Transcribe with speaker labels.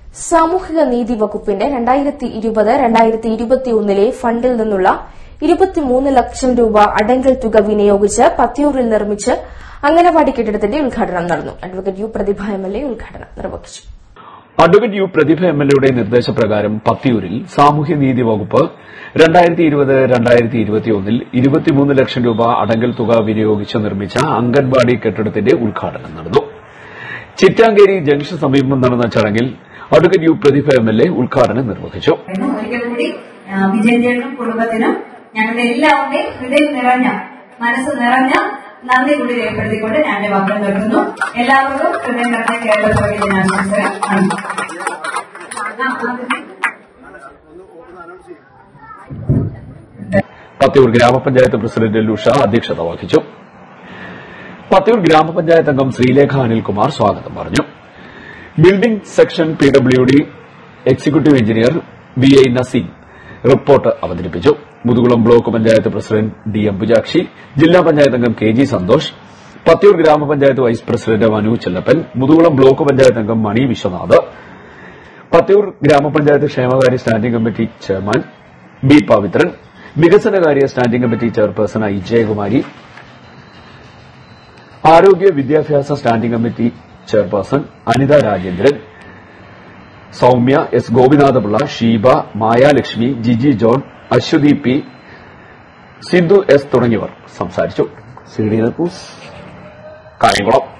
Speaker 1: സാമൂഹിക നീതി വകുപ്പിന്റെ രണ്ടായിരത്തി ഇരുപത് രണ്ടായിരത്തി ഇരുപത്തിയൊന്നിലെ ഫണ്ടിൽ നിന്നുള്ള ഇരുപത്തിമൂന്ന് ലക്ഷം രൂപ അടങ്കൽ തുക വിനിയോഗിച്ച് പത്തിയൂരിൽ നിർമ്മിച്ച് അംഗനവാടി കെട്ടിടത്തിന്റെ ഉദ്ഘാടനം നടന്നു advocate U Prathibha M L A ഉദ്ഘാടനം നിർവഹിച്ചു
Speaker 2: advocate U Prathibha M L എയുടെ നിർദ്ദേശപ്രകാരം പത്തിയൂരിൽ സാമൂഹ്യനീതി വകുപ്പ് രണ്ടായിരത്തി ഇരുപത് രണ്ടായിരത്തി ഇരുപത്തിയൊന്നിൽ ഇരുപത്തിമൂന്ന് ലക്ഷം രൂപ അടങ്കൽ തുക വിനിയോഗിച്ച് നിർമ്മിച്ച അംഗൻവാടി കെട്ടിടത്തിന്റെ ഉദ്ഘാടനം നടന്നു ചിറ്റാങ്കേരി ജംഗ്ഷൻ സമീപം നടന്ന ചടങ്ങിൽ advocate U Prathibha M L A ഉദ്ഘാടനം നിർവഹിച്ചു
Speaker 3: എന്ന് ഒരിക്കൽ കൂടി ആ, വിജയന്റെയും കുടുംബത്തിനും ഞങ്ങളുടെ എല്ലാവരുടെയും ഹൃദയം നിറഞ്ഞ മനസ്സ് നിറഞ്ഞ നന്ദി കൂടി രേഖപ്പെടുത്തിക്കൊണ്ട് ഞാൻ എന്റെ വാക്കുകൾ നിർത്തുന്നു എല്ലാവർക്കും ഹൃദയം നിറഞ്ഞ കേരള പിറവി ദിനാശംസകൾ നന്ദി
Speaker 2: പത്തിയൂർ ഗ്രാമപഞ്ചായത്ത് പ്രസിഡന്റ് ലുഷ അധ്യക്ഷത വഹിച്ചു പത്തിയൂർ ഗ്രാമപഞ്ചായത്ത് അംഗം ശ്രീലേഖ അനിൽകുമാർ സ്വാഗതം പറഞ്ഞു building section P W D executive engineer V I Naseem report അവതരിപ്പിച്ചു Muthukulam block panchayat president D Ambujakshi ജില്ലാ പഞ്ചായത്ത് അംഗം K G Santhosh Pathiyoor grama panchayat vice president Manu Chellappan Muthukulam block panchayat അംഗം മണി വിശ്വനാഥ് പത്തിയൂർ ഗ്രാമപഞ്ചായത്ത് ക്ഷേമകാര്യ standing committee chairman B Pavithran വികസനകാര്യ standing committee chairperson I Jayakumari ആരോഗ്യ വിദ്യാഭ്യാസ standing committee chairperson Anitha Rajendran Soumya S Gopinathapillai Sheeba Mayalakshmi Jiji John Aswathy P Sindhu S തുടങ്ങിയവർ സംസാരിച്ചു സി ഡി ന്യൂസ് കായംകുളം